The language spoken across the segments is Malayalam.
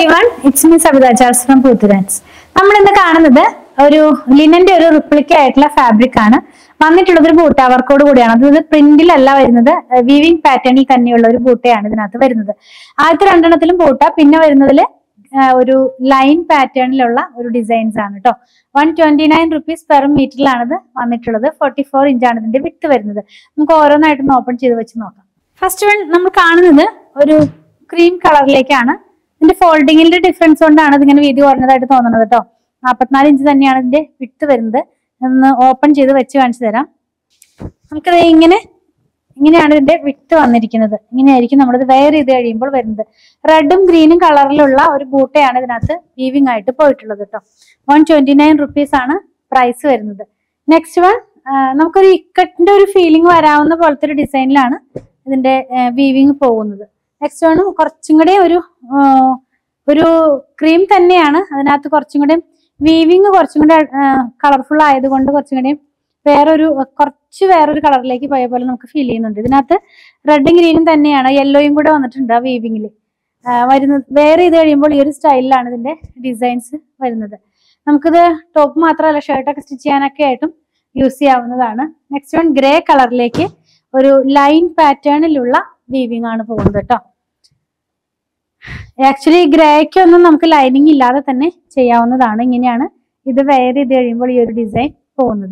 one it's me Savitha Charles from പൂത്തുരാൻസ് നമ്മൾ ഇന്ന് കാണുന്നത് ഒരു ലിനന്റെ ഒരു റിപ്ലിക്ക ആയിട്ടുള്ള ഫാബ്രിക് ആണ് വന്നിട്ടുള്ളത് ഒരു ബൂട്ട വർക്കോട് കൂടിയാണ് അത് പ്രിന്റിലല്ല വരുന്നത് വീവിംഗ് പാറ്റേണിൽ തന്നെയുള്ള ഒരു ബൂട്ടയാണ് ഇതിനകത്ത് വരുന്നത് ആദ്യത്തെ രണ്ടെണ്ണത്തിലും ബൂട്ട പിന്നെ വരുന്നതിൽ ഒരു ലൈൻ പാറ്റേണിലുള്ള ഒരു ഡിസൈൻസ് ആണ് കേട്ടോ one twenty nine rupees per മീറ്ററിലാണ് ഇത് വന്നിട്ടുള്ളത് ഫോർട്ടി ഫോർ ഇഞ്ചാണ് ഇതിന്റെ വിട്ട് വരുന്നത് നമുക്ക് ഓരോന്നായിട്ടൊന്ന് ഓപ്പൺ ചെയ്ത് വെച്ച് നോക്കാം ഫസ്റ്റ് വൺ നമ്മൾ കാണുന്നത് ഒരു ക്രീം കളറിലേക്കാണ് ഇതിന്റെ ഫോൾഡിങ്ങിന്റെ ഡിഫറൻസ് കൊണ്ടാണ് ഇതിങ്ങനെ വീതി കുറഞ്ഞതായിട്ട് തോന്നുന്നത് കേട്ടോ നാൽപ്പത്തിനാല് ഇഞ്ച് തന്നെയാണ് ഇതിന്റെ വിട്ട് വരുന്നത് ഒന്ന് ഓപ്പൺ ചെയ്ത് വെച്ച് കാണിച്ചു തരാം നമുക്കത് ഇങ്ങനെ ഇങ്ങനെയാണ് ഇതിന്റെ വിട്ട് വന്നിരിക്കുന്നത് ഇങ്ങനെയായിരിക്കും നമ്മളിത് വെയർ ചെയ്ത് കഴിയുമ്പോൾ വരുന്നത് റെഡും ഗ്രീനും കളറിലുള്ള ഒരു ബൂട്ടയാണ് ഇതിനകത്ത് വീവിംഗ് ആയിട്ട് പോയിട്ടുള്ളത് കേട്ടോ വൺ ട്വന്റി നയൻ റുപ്പീസ് ആണ് പ്രൈസ് വരുന്നത് നെക്സ്റ്റ് വൺ നമുക്കൊരു ഇക്കട്ടിന്റെ ഒരു ഫീലിംഗ് വരാവുന്ന പോലത്തെ ഒരു ഡിസൈനിലാണ് ഇതിന്റെ വീവിങ് പോകുന്നത് നെക്സ്റ്റ് വൺ കുറച്ചും കൂടെ ഒരു ആ, ഒരു ക്രീം തന്നെയാണ് അതിനകത്ത് കുറച്ചും കൂടെ വീവിങ് കുറച്ചും കൂടെ കളർഫുൾ ആയതുകൊണ്ട് കുറച്ചും കൂടെ വേറൊരു കുറച്ച് വേറൊരു കളറിലേക്ക് പോയ പോലെ നമുക്ക് ഫീൽ ചെയ്യുന്നുണ്ട് ഇതിനകത്ത് റെഡും ഗ്രീനും തന്നെയാണ് യെല്ലോയും കൂടെ വന്നിട്ടുണ്ട് ആ വീവിങ്ങിൽ വരുന്നത് വേറെ ചെയ്ത് കഴിയുമ്പോൾ ഈ ഒരു സ്റ്റൈലിലാണ് ഇതിന്റെ ഡിസൈൻസ് വരുന്നത് നമുക്കിത് ടോപ്പ് മാത്രമല്ല ഷർട്ടൊക്കെ സ്റ്റിച്ച് ചെയ്യാനൊക്കെ ആയിട്ടും യൂസ് ചെയ്യാവുന്നതാണ് നെക്സ്റ്റ് വൺ ഗ്രേ കളറിലേക്ക് ഒരു ലൈൻ പാറ്റേണിലുള്ള വീവിംഗ് ആണ് പോകുന്നത് കേട്ടോ ആക്ച്വലി ഗ്രേക്കൊന്നും നമുക്ക് ലൈനിങ് ഇല്ലാതെ തന്നെ ചെയ്യാവുന്നതാണ് ഇങ്ങനെയാണ് ഇത് വെയർ ചെയ്ത് കഴിയുമ്പോൾ ഈ ഒരു ഡിസൈൻ പോകുന്നത്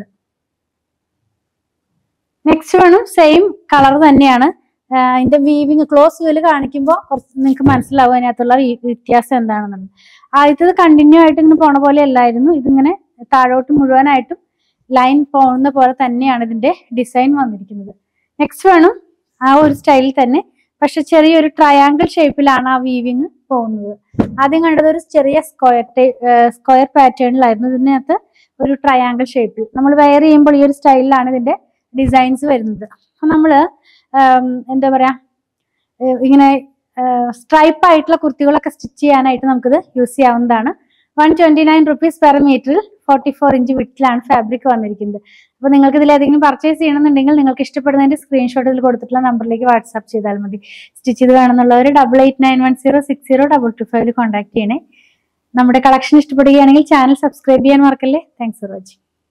നെക്സ്റ്റ് വേണം സെയിം കളർ തന്നെയാണ് ആഹ് അതിന്റെ വീവിങ് ക്ലോസ് വ്യൂല് കാണിക്കുമ്പോൾ കുറച്ച് നിങ്ങൾക്ക് മനസ്സിലാവും അതിനകത്തുള്ള വി- വ്യത്യാസം എന്താണെന്നുള്ളത് ആദ്യത്തത് കണ്ടിന്യൂ ആയിട്ട് ഇങ്ങനെ പോണ പോലെ അല്ലായിരുന്നു ഇതിങ്ങനെ താഴോട്ട് മുഴുവനായിട്ടും ലൈൻ പോകുന്ന പോലെ തന്നെയാണ് ഇതിന്റെ ഡിസൈൻ വന്നിരിക്കുന്നത് നെക്സ്റ്റ് വേണം ആ ഒരു സ്റ്റൈലിൽ തന്നെ പക്ഷെ ചെറിയൊരു ട്രയാങ്കിൾ ഷേപ്പിലാണ് ആ വീവിങ് പോകുന്നത് ആദ്യം കണ്ടത് ഒരു ചെറിയ സ്ക്വയർ സ്ക്വയർ പാറ്റേണിലായിരുന്നു ഇതിനകത്ത് ഒരു ട്രയാങ്കിൾ ഷേപ്പിൽ നമ്മൾ വെയർ ചെയ്യുമ്പോൾ ഈ ഒരു സ്റ്റൈലിലാണ് ഇതിന്റെ ഡിസൈൻസ് വരുന്നത് അപ്പൊ നമ്മള് ആം, എന്താ പറയാ ഏഹ് ഇങ്ങനെ സ്ട്രൈപ്പ് ആയിട്ടുള്ള കുർത്തികളൊക്കെ സ്റ്റിച്ച് ചെയ്യാനായിട്ട് നമുക്കിത് യൂസ് ചെയ്യാവുന്നതാണ് one twenty nine rupees per മീറ്ററിൽ ഫോർട്ടി ഫോർ ഇഞ്ച് വിട്ടിലാണ് ഫാബ്രിക് വന്നിരിക്കുന്നത് അപ്പോൾ നിങ്ങൾക്ക് ഇതിൽ ഏതെങ്കിലും പർച്ചേസ് ചെയ്യണമെന്നുണ്ടെങ്കിൽ നിങ്ങൾക്ക് ഇഷ്ടപ്പെടുന്നതിന്റെ സ്ക്രീൻഷോട്ട് ഇതിൽ കൊടുത്തിട്ടുള്ള നമ്പറിലേക്ക് വാട്സാപ്പ് ചെയ്താൽ മതി സ്റ്റിച്ച് ചെയ്ത് വേണമെന്നുള്ളവർ double eight nine one zero six zero double two ഫൈവിൽ കോൺടാക്ട് ചെയ്യണേ നമ്മുടെ കളക്ഷൻ ഇഷ്ടപ്പെടുകയാണെങ്കിൽ ചാനൽ സബ്സ്ക്രൈബ് ചെയ്യാൻ മറക്കല്ലേ താങ്ക്സ് ഫോർ വാച്ചിങ്